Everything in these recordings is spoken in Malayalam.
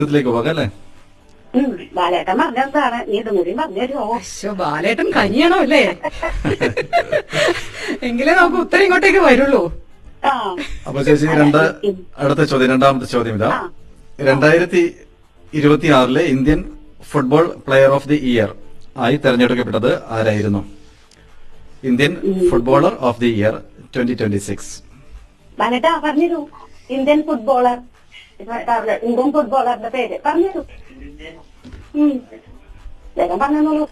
ഇതിലേക്ക് പോകാം അല്ലേ ഉം, ബാലേട്ടൻ പറഞ്ഞെന്താണ് നീ ഇതും കൂടി പറഞ്ഞു തരുമോ അശ്ശോ ബാലേട്ടൻ കനിയണോ അല്ലേ എങ്കിലേ നമുക്ക് ഉത്തരം ഇങ്ങോട്ടേക്ക് വരുള്ളൂ ആ അപ്പൊ ചേച്ചി രണ്ട് അടുത്ത ചോദ്യം രണ്ടാമത്തെ ചോദ്യം ഇതാ ആ. രണ്ടായിരത്തി ഇരുപത്തി ആറിലെ Indian football player of the year ആയി തെരഞ്ഞെടുക്കപ്പെട്ടത് ആരായിരുന്നു Indian footballer of the year twenty twenty six ബാലേട്ട പറഞ്ഞുതരൂ ഇന്ത്യൻ ഫുട്ബോളർ ഇന്ത്യൻ ഫുട്ബോളറിന്റെ പേര് പറഞ്ഞുതരൂ ഉം. വേഗം പറഞ്ഞോളൂ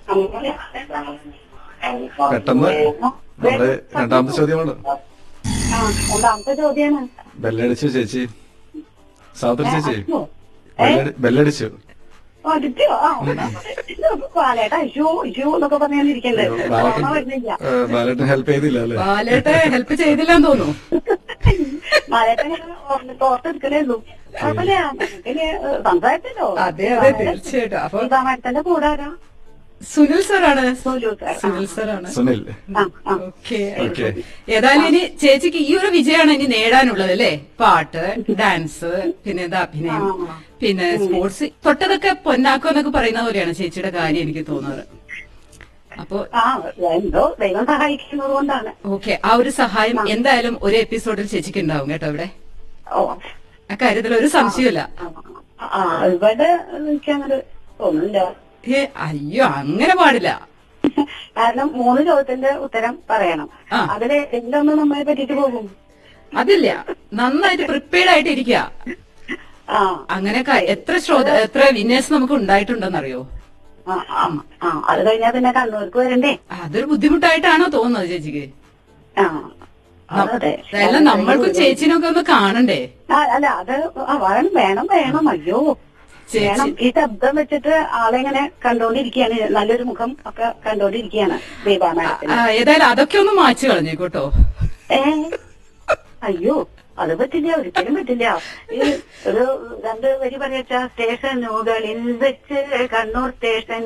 പെട്ടെന്ന് നമ്മുടെ രണ്ടാമത്തെ ചോദ്യമാണ് ആ രണ്ടാമത്തെ ചോദ്യമാണ് ബെല്ലടിച്ചു ചേച്ചി സാവിത്രി ചേച്ചി അയ്യോ. ബെല്ലടി- ബെല്ലടിച്ചു അടിച്ചോ ആ ബാലേട്ട അയ്യോ അയ്യോ എന്നൊക്കെ പറഞ്ഞിരിക്കണ്ടേ ബാലട്ടൻ ഓർമ്മ വരുന്നില്ല ബാലട്ടൻ ഹെൽപ്പ് ചെയ്തില്ല അല്ലേ ബാലേട്ടൻ ഹെൽപ്പ് ചെയ്തില്ലെന്ന് തോന്നുന്നു ബാലേട്ടൻ ഓർത്തെടുക്കണേ ഉള്ളൂ കുഴപ്പമില്ല നമുക്കിനി സംസാരിച്ചല്ലോ അതെ അതെ തീർച്ചയായിട്ടും അപ്പൊ സീതാമാരത്തിന്റെ കൂടെ ആരാ സുനിൽ സാറാണ് സോലു സാർ സുനിൽ സാറാണ് സുനിൽ ആ ആ ഓക്കെ ഓക്കെ ഏതായാലും ഇനി ചേച്ചിക്ക് ഈ ഒരു വിജയമാണ് ഇനി നേടാനുള്ളത് അല്ലേ പാട്ട് ഡാൻസ് പിന്നെ എന്താ അഭിനയം ആ. പിന്നെ സ്പോർട്സ് തൊട്ടതൊക്കെ പൊന്നാക്കോ എന്നൊക്കെ പറയുന്ന പോലെയാണ് ചേച്ചിയുടെ കാര്യം എനിക്ക് തോന്നാറ് അപ്പൊ ആ എന്തോ ദൈവം സഹായിക്കുന്നത് കൊണ്ടാണ് ഓക്കെ ആ ഒരു സഹായം എന്തായാലും ഒരു എപ്പിസോഡിൽ ചേച്ചിക്ക് ഉണ്ടാവും കേട്ടോ ഇവിടെ ഓ ആ കാര്യത്തിൽ ഒരു സംശയമില്ല ആ ഇവിടെ എനിക്കങ്ങനെ തോന്നുന്നില്ല ഏ അയ്യോ അങ്ങനെ പാടില്ല കാരണം മൂന്ന് ചോദ്യത്തിന്റെ ഉത്തരം പറയണം ആ. അതിൽ എന്തൊന്നും നമ്മളെ പറ്റിട്ട് പോകും അതില്ല നന്നായിട്ട് പ്രിപ്പയർഡ് ആയിട്ട് ഇരിക്കുക ആ അങ്ങനെ ക- എത്ര ശ്രോത എത്ര വിന്നേഴ്സ് നമുക്ക് ഉണ്ടായിട്ടുണ്ടെന്നറിയോ ആ ആ ആ അത് കഴിഞ്ഞാൽ പിന്നെ കണ്ണൂർക്ക് വരണ്ടേ അതൊരു ബുദ്ധിമുട്ടായിട്ടാണോ തോന്നുന്നത് ചേച്ചിക്ക് ആ അതെ അല്ല നമ്മൾക്കും ചേച്ചിനൊക്കെ ഒന്ന് കാണണ്ടേ ആ, അല്ല അത് ആ, വേണം വേണം വേണം അയ്യോ ചേച്ചി വേണം ഈ ശബ്ദം വെച്ചിട്ട് ആളെങ്ങനെ കണ്ടോണ്ടിരിക്കുകയാണ് നല്ലൊരു മുഖം ഒക്കെ കണ്ടോണ്ടിരിക്കുകയാണ് ദീപാ ആ, മാഡത്തിന് ഏതായാലും അതൊക്കെ ഒന്ന് മാച്ചു കളഞ്ഞേക്കോട്ടോ ഏ അയ്യോ അത് പറ്റില്ല ഒരിക്കലും പറ്റില്ല ഈ ഒരു രണ്ട് വരി പറയച്ച സ്റ്റേഷനുകളിൽ വെച്ച് കണ്ണൂർ സ്റ്റേഷൻ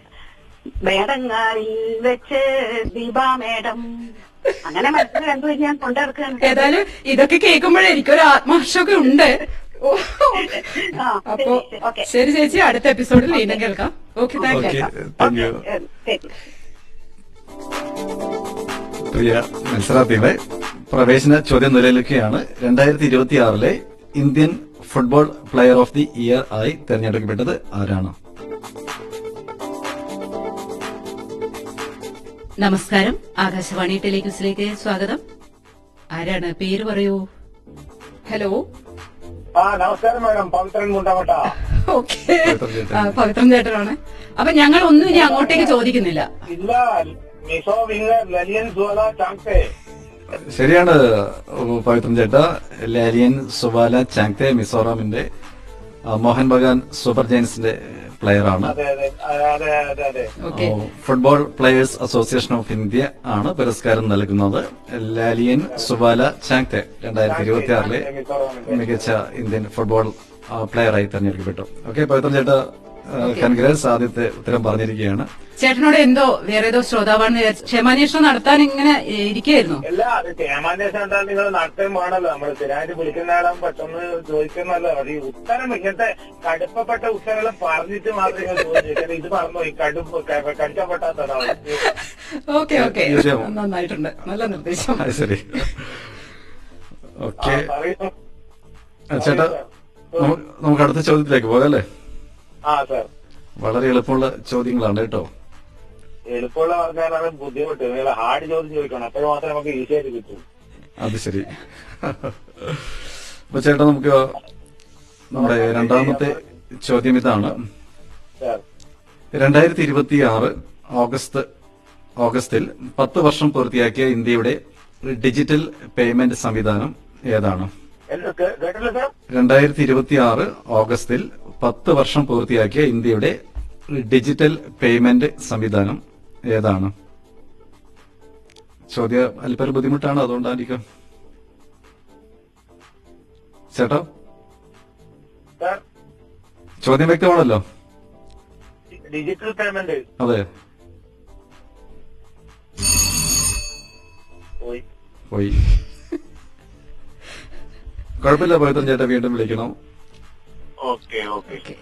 മേടങ്ങാറിൽ വെച്ച് ദീപാ മേഡം അങ്ങനെ മനസ്സിൽ രണ്ടു വരി ഞാൻ കൊണ്ടിറക്കുകയാണ് ഏതായാലും ഇതൊക്കെ കേൾക്കുമ്പോഴേ എനിക്കൊരു ആത്മഹർഷമൊക്കെ ഉണ്ട് ഓ. ആ, അപ്പൊ ശരി, ഓക്കെ. ശരി ചേച്ചി അടുത്ത എപ്പിസോഡിൽ വീണ്ടും കേൾക്കാം okay thank okay you thank you ഏ, ശരി പ്രിയ മത്സരാർത്ഥികളെ പ്രവേശന ചോദ്യം നിലനിൽക്കുകയാണ് രണ്ടായിരത്തി ഇരുപത്തി ആറിലെ Indian football player of the year ആയി തെരഞ്ഞെടുക്കപ്പെട്ടത് ആരാണ് നമസ്കാരം ആകാശവാണി ടെലിക്യൂസിലേക്ക് സ്വാഗതം ആരാണ് പേര് പറയൂ ഹലോ ആ നമസ്കാരം മാഡം പവിത്രൻ മുണ്ടമട്ട ഓക്കെ പവിത്രൻ ചേട്ടൻ. പവിത്രൻ ചേട്ടനാണ് അപ്പൊ ഞങ്ങൾ ഒന്നും ഇനി അങ്ങോട്ടേക്ക് ചോദിക്കുന്നില്ല ഇല്ല മിസോ വിങ്ങർ ലലിയൻ സുവല ചാങ്സെ ശരിയാണ് പവിത്രൻ ചേട്ട ലാലിയൻ സുബാല ചാങ്തെ മിസോറാമിന്റെ ആ, മോഹൻ ബഗാൻ സൂപ്പർ ജയൻസിന്റെ പ്ലെയർ ആണ് അതെ അതെ അതെ അതെ അതെ ഓക്കെ ഓ, football players association of India ആണ് പുരസ്കാരം നൽകുന്നത് ലാലിയൻ സുബാല ചാങ്തെ രണ്ടായിരത്തി ഇരുപത്തി ആറിലെ മിസോറാമിന്റെ മികച്ച ഇന്ത്യൻ ഫുട്ബോൾ ആ, പ്ലെയറായി തെരഞ്ഞെടുക്കപ്പെട്ടു ഓക്കെ പവിത്രൻ ചേട്ട കൺഗ്രാറ്റ്സ് ആദ്യത്തെ ഉത്തരം പറഞ്ഞിരിക്കുകയാണ് ചേട്ടനോട് എന്തോ വേറെ ഏതോ ശ്രോതാവാണെന്ന് വിചാരിച്ചു ക്ഷമാന്വേഷണം നടത്താൻ ഇങ്ങനെ ഏ, ഇരിക്കുകയായിരുന്നു അല്ല അത് ക്ഷേമാന്വേഷണം ഉണ്ടാകും നിങ്ങൾ നടത്തുകയും വേണമല്ലോ നമ്മൾ സ്ഥിരമായിട്ട് വിളിക്കുന്ന ആളും പെട്ടെന്ന് ചോദിക്കുന്നല്ലോ അത് ഈ ഉത്തരം ഇങ്ങനത്തെ കടുപ്പപ്പെട്ട ഉത്തരങ്ങൾ പറഞ്ഞിട്ട് മാത്രമേ നിങ്ങൾ ചോദിച്ചു ഇത് മറന്നുപോയി കടുപ്പ് ക- കടിക്കപ്പെട്ടാത്തതാണ് ഓക്കെ ഓക്കെ തീർച്ചയായും. നന്നായിട്ടുണ്ട് നല്ല നിർദ്ദേശം അത് ശരി ഓക്കെ പറയൂ ചേട്ടാ നമുക്ക് നമുക്ക് അടുത്ത ചോദ്യത്തിലേക്ക് പോകാം അല്ലേ ആ സാർ വളരെ എളുപ്പമുള്ള ചോദ്യങ്ങളാണ് കേട്ടോ എളുപ്പമുള്ള പറഞ്ഞാലാണ് ബുദ്ധിമുട്ട് നിങ്ങൾ ഹാർഡ് ചോദ്യം ചോദിക്കണം അപ്പോൾ മാത്രമേ നമുക്ക് ഈസി ആയിട്ട് കിട്ടൂ അത് ശരി അപ്പൊ ചേട്ടാ നമുക്ക് നമ്മുടെ രണ്ടാമത്തെ ചോദ്യം ഇതാണ് സാർ രണ്ടായിരത്തി ഇരുപത്തി ആറ് ഓഗസ്റ്റ് ഓഗസ്റ്റിൽ പത്ത് വർഷം പൂർത്തിയാക്കിയ ഇന്ത്യയുടെ ഡിജിറ്റൽ പേയ്മെന്റ് സംവിധാനം ഏതാണ് എന്ത് കേ- കേട്ടില്ല സാർ രണ്ടായിരത്തി ഇരുപത്തി ആറ് ഓഗസ്റ്റിൽ പത്ത് വർഷം പൂർത്തിയാക്കിയ ഇന്ത്യയുടെ ഡിജിറ്റൽ പേയ്മെന്റ് സംവിധാനം ഏതാണ് ചോദ്യം അല്പം ഒരു ബുദ്ധിമുട്ടാണ് അതുകൊണ്ടായിരിക്കും ചേട്ടോ സാർ ചോദ്യം വ്യക്തമാണല്ലോ ഡിജിറ്റൽ പേയ്മെന്റ് അതെ പോയി പോയി കുഴപ്പമില്ല പവിത്രൻ ചേട്ടാ വീണ്ടും വിളിക്കണം ഓക്കെ ഓക്കെ ഓക്കെ